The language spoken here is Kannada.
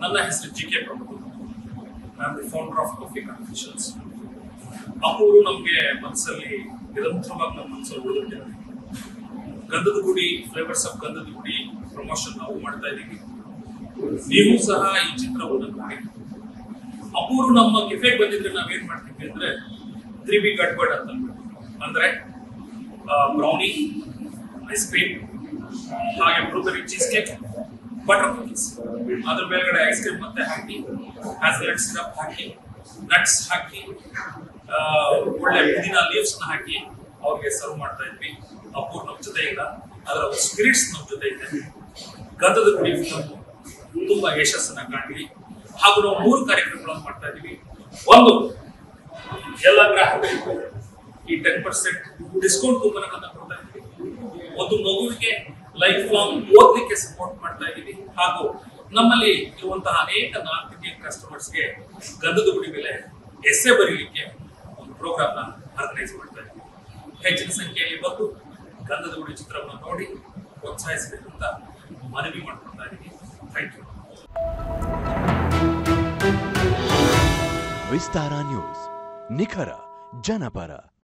ನನ್ನ ಹೆಸರು ಜಿ ಕೆ ಪ್ರಭು ನಾನು the founder of coffee confusions ಅಪೂರು ನಮಗೆ ಮನಸ್ಸಲ್ಲಿ ನಿರಂತರವಾಗಿ ನಮ್ಮ ಮನಸ್ಸಲ್ಲಿ ಉಳಿದಿದ್ದಾರೆ ಗಂಧದ ಗುಡಿ ಫ್ಲೇವರ್ಸ್ ಆಫ್ ಗಂಧದ ಗುಡಿ ಪ್ರಮೋಷನ್ ನಾವು ಮಾಡ್ತಾ ಇದ್ದೀವಿ ನೀವು ಸಹ ಈ ಚಿತ್ರವನ್ನು ನೋಡಿ ಅಪೂರು ನಮ್ಮ ಕೆಫೆಗೆ ಬಂದಿದ್ರೆ ನಾವೇನ್ ಮಾಡ್ತೀವಿ ಅಂದ್ರೆ ತ್ರೀ ಬಿ ಗಡ್ಬಡ್ ಅಂತ ಅಂದ್ಬಿಟ್ಟು. ಅಂದ್ರೆ ಬ್ರೌನಿ ಐಸ್ ಕ್ರೀಮ್ ಹಾಗೆ blueberry cheese cake butter cookies ಅದ್ರ ಮೇಲ್ಗಡೆ ಐಸ್ ಕ್ರೀಮ್ ಮತ್ತೆ ಹಾಕಿ ಹ್ಯಾಸಲೆಟ್ ಸಿರಪ್ ಹಾಕಿ ನಟ್ಸ್ ಹಾಕಿ ಆ, ಒಳ್ಳೆ ಪುದೀನ ಲೀವ್ಸ್ ನ ಹಾಕಿ ಅವ್ರಿಗೆ ಸರ್ವ್ ಮಾಡ್ತಾ ಇದ್ವಿ ಅಪೂರ್ ನಮ್ಮ ಜೊತೆ ಇಲ್ಲ ಅದರ ಸ್ಪಿರಿಟ್ಸ್ ನಮ್ಮ ಜೊತೆ ಇದೆ ಗಂಧದ ಗುಡಿ ಫಿಲಮ್ ತುಂಬಾ ಯಶಸ್ಸನ್ನ ಕಾಣ್ವಿ ಹಾಗೂ ನಾವು ಮೂರು ಕಾರ್ಯಕ್ರಮಗಳನ್ನು ಮಾಡ್ತಾ ಇದೀವಿ ಒಂದು ಎಲ್ಲ ಗ್ರಾಹಕರಿಗೂ ಈ ಟೆನ್ ಪರ್ಸೆಂಟ್ ಡಿಸ್ಕೌಂಟ್ ಕೂಪನ್ಗಳನ್ನ ಕೊಡ್ತಾ ಇದ್ದೀವಿ ಒಂದು ಮಗುವಿಗೆ ಲೈಫ್ ಲಾಂಗ್ ಓದಲಿಕ್ಕೆ ಸಪೋರ್ಟ್ ಮಾಡ್ತಾ ಇದ್ದೀವಿ ಹಾಗೂ ನಮ್ಮಲ್ಲಿ ಇರುವಂತಹ ಅನೇಕ ನಾರ್ತ್ ಇಂಡಿಯನ್ ಕಸ್ಟಮರ್ಸ್ಗೆ ಗಂಧದ ಗುಡಿ ಮೇಲೆ ಎಸ್ಸೆ ಬರೀಲಿಕ್ಕೆ ಒಂದು ಪ್ರೋಗ್ರಾಮ್ನ ಆರ್ಗನೈಸ್ ಮಾಡ್ತಾ ಇದ್ದೀವಿ ಹೆಚ್ಚಿನ ಸಂಖ್ಯೆಯಲ್ಲಿ ಬಂದು ಗಂಧದ ಗುಡಿ ಚಿತ್ರವನ್ನು ನೋಡಿ ಪ್ರೋತ್ಸಾಹಿಸಬೇಕು ಅಂತ ಮನವಿ ಮಾಡ್ಕೊಳ್ತಾ ಇದ್ದೀವಿ ಥ್ಯಾಂಕ್ ಯು ವಿಸ್ತಾರ ನ್ಯೂಸ್ ನಿಖರ ಜನಪರ